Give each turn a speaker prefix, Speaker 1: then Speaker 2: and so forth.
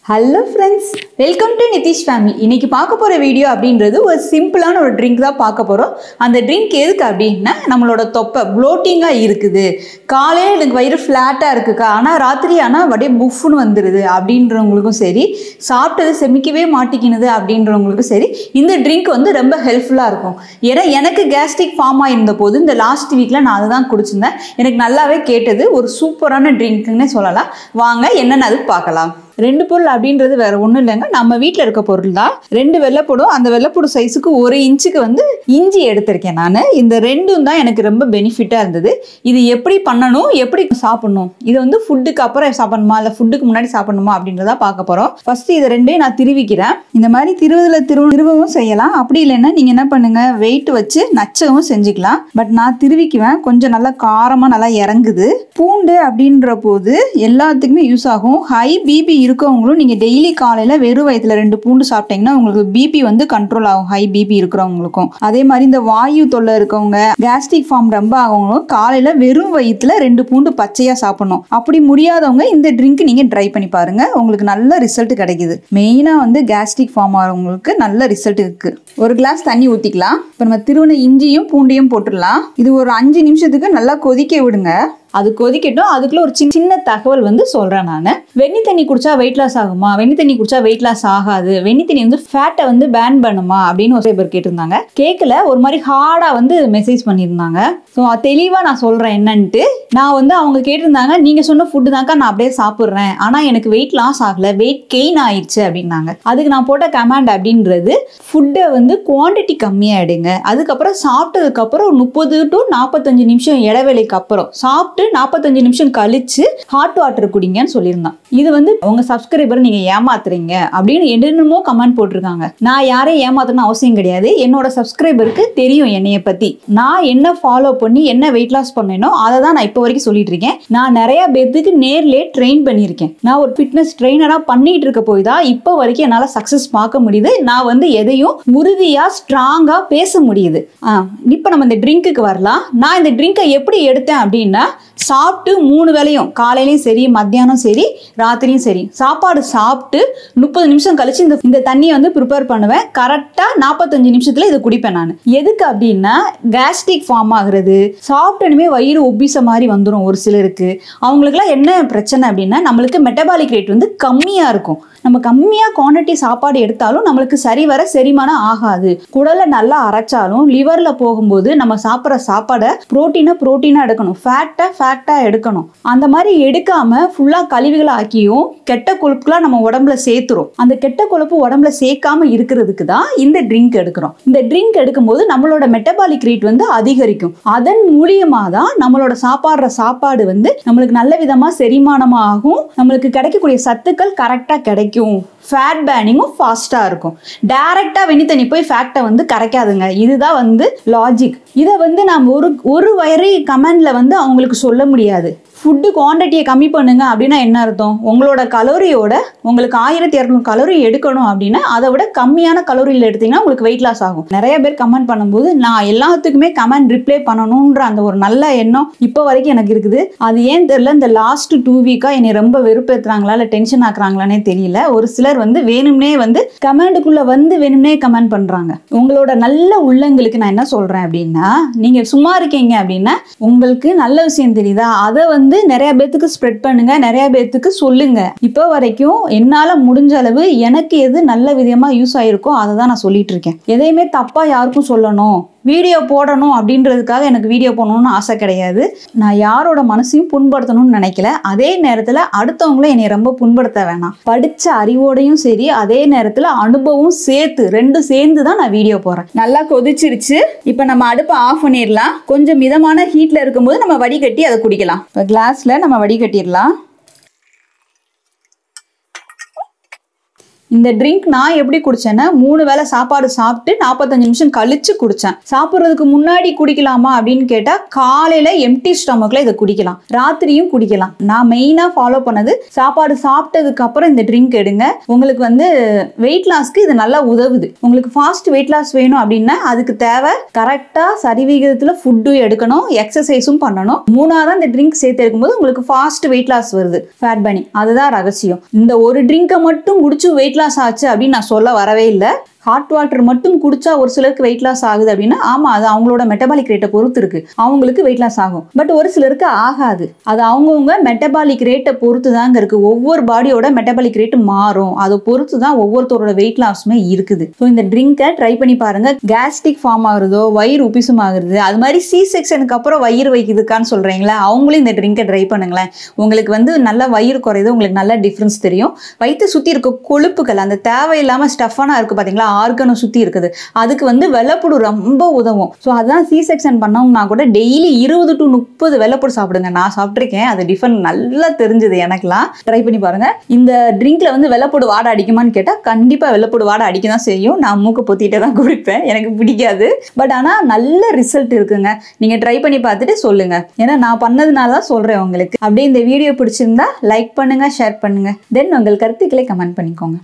Speaker 1: hello friends welcome to Nitish family இன்னைக்கு பார்க்க போகிற வீடியோ அப்படின்றது ஒரு சிம்பிளான ஒரு ட்ரிங்க் தான் பார்க்க போகிறோம் அந்த ட்ரிங்க் எதுக்கு அப்படின்னா நம்மளோட தொப்பை ப்ளோட்டிங்காக இருக்குது காலையில் எனக்கு வயிறு ஃப்ளாட்டாக இருக்குக்கா ஆனால் ராத்திரி ஆனால் அப்படியே புஃப்னு வந்துடுது அப்படின்றவங்களுக்கும் சரி சாப்பிட்டது செமிக்கவே மாட்டிக்கினுது அப்படின்றவங்களுக்கும் சரி இந்த ட்ரிங்க் வந்து ரொம்ப ஹெல்ப்ஃபுல்லாக இருக்கும் ஏன்னா எனக்கு கேஸ்ட்ரிக் ஃபார்ம் ஆயிருந்த போது இந்த லாஸ்ட் வீக்கில் நான் அதுதான் குடிச்சிருந்தேன் எனக்கு நல்லாவே கேட்டது ஒரு சூப்பரான ட்ரிங்க்குன்னே சொல்லலாம் வாங்க என்னென்ன அது பார்க்கலாம் ரெண்டு பொருள் அப்படின்றது வேற ஒன்றும் இல்லைங்க நம்ம வீட்டில் இருக்க பொருள் தான் ரெண்டு வெள்ளைப்பூடும் அந்த வெள்ளைப்பூடு சைஸுக்கு ஒரு இன்ச்சுக்கு வந்து இஞ்சி எடுத்திருக்கேன் நான் இந்த ரெண்டும் தான் எனக்கு ரொம்ப பெனிஃபிட்டாக இருந்தது இது எப்படி பண்ணணும் எப்படி சாப்பிடணும் இது வந்து ஃபுட்டுக்கு அப்புறம் சாப்பிடணுமா இல்லை ஃபுட்டுக்கு முன்னாடி சாப்பிடணுமா அப்படின்றத பார்க்க போகிறோம் ஃபர்ஸ்ட் இது ரெண்டையும் நான் திருவிக்கிறேன் இந்த மாதிரி திருவதில் திரு திருவவும் செய்யலாம் அப்படி இல்லைன்னா நீங்கள் என்ன பண்ணுங்க வெயிட் வச்சு நச்சவும் செஞ்சுக்கலாம் பட் நான் திருவிக்குவேன் கொஞ்சம் நல்லா காரமாக நல்லா இறங்குது பூண்டு அப்படின்ற போது எல்லாத்துக்குமே யூஸ் ஆகும் ஹை பிபி இருக்கவங்களும் நீங்கள் டெய்லி காலையில் வெறும் வயிற்றுல ரெண்டு பூண்டு சாப்பிட்டீங்கன்னா உங்களுக்கு பிபி வந்து கண்ட்ரோல் ஆகும் ஹை பிபி இருக்கிறவங்களுக்கும் அதே மாதிரி இந்த வாயு தொல்லை இருக்கவங்க கேஸ்ட்ரிக் ஃபார்ம் ரொம்ப ஆகவங்களும் காலையில் வெறும் வயிற்றுல ரெண்டு பூண்டு பச்சையாக சாப்பிடணும் அப்படி முடியாதவங்க இந்த ட்ரிங்க் நீங்கள் ட்ரை பண்ணி பாருங்க உங்களுக்கு நல்ல ரிசல்ட் கிடைக்குது மெயினாக வந்து கேஸ்ட்ரிக் ஃபார்ம் ஆகிறவங்களுக்கு நல்ல ரிசல்ட் இருக்கு ஒரு கிளாஸ் தண்ணி ஊற்றிக்கலாம் இப்போ நம்ம திருவண்ண இஞ்சியும் பூண்டையும் போட்டுடலாம் இது ஒரு அஞ்சு நிமிஷத்துக்கு நல்லா கொதிக்க விடுங்க அது கொதிக்கட்டும் அதுக்குள்ள ஒரு சின்ன சின்ன தகவல் வந்து சொல்கிறேன் நான் வெண்ணி தண்ணி குடிச்சா வெயிட் லாஸ் ஆகுமா வெண்ணி தண்ணி குடிச்சா வெயிட் லாஸ் ஆகாது வெண்ணி தண்ணி வந்து ஃபேட்டை வந்து பேன் பண்ணுமா அப்படின்னு ஒரு பேர் கேட்டிருந்தாங்க கேட்கல ஒரு மாதிரி ஹார்டாக வந்து மெசேஜ் பண்ணியிருந்தாங்க ஸோ தெளிவாக நான் சொல்கிறேன் என்னன்ட்டு நான் வந்து அவங்க கேட்டிருந்தாங்க நீங்கள் சொன்ன ஃபுட்டு தான்க்கா நான் அப்படியே சாப்பிட்றேன் ஆனால் எனக்கு வெயிட் லாஸ் ஆகலை வெயிட் கெயின் ஆயிடுச்சு அப்படின்னாங்க அதுக்கு நான் போட்ட கமாண்ட் அப்படின்றது ஃபுட்டை வந்து குவான்டிட்டி கம்மியாக எடுங்க அதுக்கப்புறம் சாப்பிட்டதுக்கப்புறம் முப்பது டு நாற்பத்தஞ்சு நிமிஷம் இடைவேளைக்கு அப்புறம் சாப்பிட்டு நாற்பத்தஞ்சு நிமிஷம் கழிச்சு ஹாட் வாட்டர் குடிங்கன்னு சொல்லியிருந்தான் இது வந்து உங்க சப்ஸ்கிரைபரை நீங்க ஏமாத்துறீங்க அப்படின்னு என்னென்னமோ கமெண்ட் போட்டிருக்காங்க நான் யாரையும் ஏமாத்தணும் அவசியம் கிடையாது என்னோட சப்ஸ்கிரைபருக்கு தெரியும் என்னைய பத்தி நான் என்ன ஃபாலோ பண்ணி என்ன வெயிட் லாஸ் பண்ணேனோ அதை தான் நான் இப்போ வரைக்கும் சொல்லிட்டு இருக்கேன் நான் நிறைய பேத்துக்கு நேர்லயே ட்ரெயின் பண்ணியிருக்கேன் நான் ஒரு ஃபிட்னஸ் ட்ரெயினரா பண்ணிட்டு இருக்க போய் தான் இப்போ வரைக்கும் என்னால் சக்ஸஸ் பார்க்க முடியுது நான் வந்து எதையும் உறுதியா ஸ்ட்ராங்கா பேச முடியுது இப்போ நம்ம இந்த ட்ரிங்க்குக்கு வரலாம் நான் இந்த ட்ரிங்கை எப்படி எடுத்தேன் அப்படின்னா சாப்பிட்டு மூணு வேளையும் காலையிலையும் சரி மத்தியானம் சரி ராத்திரியும் சரி சாப்பாடு சாப்பிட்டு முப்பது நிமிஷம் கழிச்சு இந்த இந்த தண்ணியை வந்து ப்ரிப்பேர் பண்ணுவேன் கரெக்டாக நாற்பத்தஞ்சு நிமிஷத்தில் இதை குடிப்பேன் நான் எதுக்கு அப்படின்னா கேஸ்ட்ரிக் ஃபார்ம் ஆகுறது சாப்பிட்டனுமே வயிறு ஒப்பிச மாதிரி வந்துடும் ஒரு சிலருக்கு அவங்களுக்குலாம் என்ன பிரச்சனை அப்படின்னா நம்மளுக்கு மெட்டபாலிக் ரேட் வந்து கம்மியாக இருக்கும் நம்ம கம்மியாக குவான்டிட்டி சாப்பாடு எடுத்தாலும் நம்மளுக்கு சரி வர செரிமானம் ஆகாது குடலை நல்லா அரைச்சாலும் லிவரில் போகும்போது நம்ம சாப்பிட்ற சாப்பாடை ப்ரோட்டீனை ப்ரோட்டீனாக எடுக்கணும் ஃபேட்டை ஃபேக்டாக எடுக்கணும் அந்த மாதிரி எடுக்காம ஃபுல்லாக கழிவுகளை ஆக்கியும் கெட்ட கொழுப்புலாம் நம்ம உடம்புல சேர்த்துரும் அந்த கெட்ட கொழுப்பு உடம்புல சேர்க்காம இருக்கிறதுக்கு தான் இந்த ட்ரிங்க் எடுக்கிறோம் இந்த ட்ரிங்க் எடுக்கும்போது நம்மளோட மெட்டபாலிக் ரேட் வந்து அதிகரிக்கும் அதன் மூலியமாக தான் நம்மளோட சாப்பாடுற சாப்பாடு வந்து நம்மளுக்கு நல்ல விதமாக செரிமானமாக ஆகும் நம்மளுக்கு கிடைக்கக்கூடிய சத்துக்கள் கரெக்டாக கிடைக்கும் ஃபேட் பேர்னிங்கும் ஃபாஸ்ட்டாக இருக்கும் டேரெக்டாக வெண்ணி தண்ணி போய் ஃபேக்டை வந்து கரைக்காதுங்க இதுதான் வந்து லாஜிக் இதை வந்து நாம் ஒரு ஒரு வயரி கமெண்டில் வந்து அவங்களுக்கு சொல்ல முடியாது ஃபுட்டு குவான்டிட்டியை கம்மி பண்ணுங்க அப்படின்னா என்ன அர்த்தம் உங்களோட கலோரியோட உங்களுக்கு ஆயிரத்தி இரநூறு கலோரி எடுக்கணும் அப்படின்னா அதை விட கம்மியான கலோரியில் எடுத்தீங்கன்னா உங்களுக்கு வெயிட் லாஸ் ஆகும் நிறைய பேர் கமெண்ட் பண்ணும்போது நான் எல்லாத்துக்குமே கமெண்ட் ரிப்ளை பண்ணணுன்ற அந்த ஒரு நல்ல எண்ணம் இப்போ வரைக்கும் எனக்கு இருக்குது அது ஏன் தெரியல இந்த லாஸ்ட் டூ வீக்காக என்னை ரொம்ப வெறுப்பேற்றுறாங்களா இல்லை டென்ஷன் ஆக்குறாங்களானே தெரியல ஒரு சிலர் வந்து வேணும்னே வந்து கமெண்டுக்குள்ளே வந்து வேணும்னே கமெண்ட் பண்ணுறாங்க உங்களோட நல்ல உள்ளங்களுக்கு நான் என்ன சொல்கிறேன் அப்படின்னா நீங்கள் சும்மா இருக்கீங்க அப்படின்னா உங்களுக்கு நல்ல விஷயம் தெரியுதா அதை வந்து வந்து நிறைய பேத்துக்கு ஸ்ப்ரெட் பண்ணுங்க நிறைய பேத்துக்கு சொல்லுங்க இப்போ வரைக்கும் என்னால முடிஞ்ச அளவு எனக்கு எது நல்ல விதமா யூஸ் ஆயிருக்கோ அதை தான் நான் சொல்லிட்டு இருக்கேன் எதையுமே தப்பா யாருக்கும் சொல்லணும் வீடியோ போடணும் அப்படின்றதுக்காக எனக்கு வீடியோ போடணும்னு ஆசை கிடையாது நான் யாரோட மனசையும் புண்படுத்தணும்னு நினைக்கல அதே நேரத்தில் அடுத்தவங்களும் என்னை ரொம்ப புண்படுத்த வேணாம் படித்த அறிவோடையும் சரி அதே நேரத்தில் அனுபவம் சேர்த்து ரெண்டும் சேர்ந்து தான் நான் வீடியோ போடுறேன் நல்லா கொதிச்சிருச்சு இப்போ நம்ம அடுப்பை ஆஃப் பண்ணிடலாம் கொஞ்சம் மிதமான ஹீட்டில் இருக்கும்போது நம்ம வடிகட்டி அதை குடிக்கலாம் இப்போ கிளாஸில் நம்ம வடிகட்டிடலாம் இந்த ட்ரிங்க் நான் எப்படி குடிச்சேன்னா மூணு வேளை சாப்பாடு சாப்பிட்டு நாற்பத்தஞ்சு நிமிஷம் கழிச்சு குடிச்சேன் சாப்பிட்றதுக்கு முன்னாடி குடிக்கலாமா அப்படின்னு கேட்டா காலையில எம்டி ஸ்டமக்ல இதை குடிக்கலாம் ராத்திரியும் குடிக்கலாம் நான் மெயினா ஃபாலோ பண்ணது சாப்பாடு சாப்பிட்டதுக்கு அப்புறம் இந்த ட்ரிங்க் எடுங்க உங்களுக்கு வந்து வெயிட் லாஸ்க்கு இது நல்லா உதவுது உங்களுக்கு ஃபாஸ்ட் வெயிட் லாஸ் வேணும் அப்படின்னா அதுக்கு தேவை கரெக்டா சரிவிகிதத்துல ஃபுட்டும் எடுக்கணும் எக்ஸசைஸும் பண்ணணும் மூணாவது இந்த ட்ரிங்க் சேர்த்து எடுக்கும்போது உங்களுக்கு ஃபாஸ்ட் வெயிட் லாஸ் வருது ஃபேட் பனி அதுதான் ரகசியம் இந்த ஒரு ட்ரிங்கை மட்டும் குடிச்சு வெயிட் லாஸ் ஆச்சு அப்படின்னு நான் சொல்ல வரவே இல்லை ஹாட் வாட்டர் மட்டும் குடிச்சா ஒரு சிலருக்கு வெயிட் லாஸ் ஆகுது அப்படின்னா ஆமா அது அவங்களோட மெட்டபாலிக் ரேட்டை பொறுத்து இருக்கு அவங்களுக்கு வெயிட் லாஸ் ஆகும் பட் ஒரு சிலருக்கு ஆகாது அது அவங்கவுங்க மெட்டபாலிக் ரேட்டை பொறுத்து தாங்க இருக்கு ஒவ்வொரு பாடியோட மெட்டபாலிக் ரேட் மாறும் அதை பொறுத்து தான் ஒவ்வொருத்தரோட வெயிட் லாஸுமே இருக்குது ஸோ இந்த ட்ரிங்கை ட்ரை பண்ணி பாருங்க கேஸ்ட்ரிக் ஃபார்ம் ஆகுறதோ வயிறு உப்பிசும் ஆகுறது அது மாதிரி சி செக்ஷனுக்கு அப்புறம் வயிறு வைக்குதுக்கான்னு சொல்றீங்களா அவங்களும் இந்த ட்ரிங்கை ட்ரை பண்ணுங்களேன் உங்களுக்கு வந்து நல்ல வயிறு குறையுது உங்களுக்கு நல்ல டிஃப்ரென்ஸ் தெரியும் வயிற்று சுற்றி இருக்க கொழுப்புகள் அந்த தேவையில்லாம ஸ்டஃபானா இருக்கு பாத்தீங்களா ஆர்கனம் சுற்றி இருக்குது அதுக்கு வந்து வெள்ளைப்புடு ரொம்ப உதவும் ஸோ அதான் சி செக்ஷன் பண்ணவங்கன்னா கூட டெய்லி இருபது டு முப்பது வெள்ளைப்புடு சாப்பிடுங்க நான் சாப்பிட்ருக்கேன் அது டிஃபன் நல்லா தெரிஞ்சது எனக்குலாம் ட்ரை பண்ணி பாருங்க இந்த ட்ரிங்க்ல வந்து வெள்ளைப்புடு வாடை அடிக்குமான்னு கேட்டால் கண்டிப்பாக வெள்ளைப்புடு வாடை அடிக்க தான் செய்யும் நான் மூக்கு பொத்திட்டே தான் குடிப்பேன் எனக்கு பிடிக்காது பட் ஆனால் நல்ல ரிசல்ட் இருக்குங்க நீங்கள் ட்ரை பண்ணி பார்த்துட்டு சொல்லுங்க ஏன்னா நான் பண்ணதுனால தான் சொல்கிறேன் உங்களுக்கு அப்படியே இந்த வீடியோ பிடிச்சிருந்தா லைக் பண்ணுங்க ஷேர் பண்ணுங்க தென் உங்கள் கருத்துக்களை கமெண்ட் பண்ணிக்கோங்க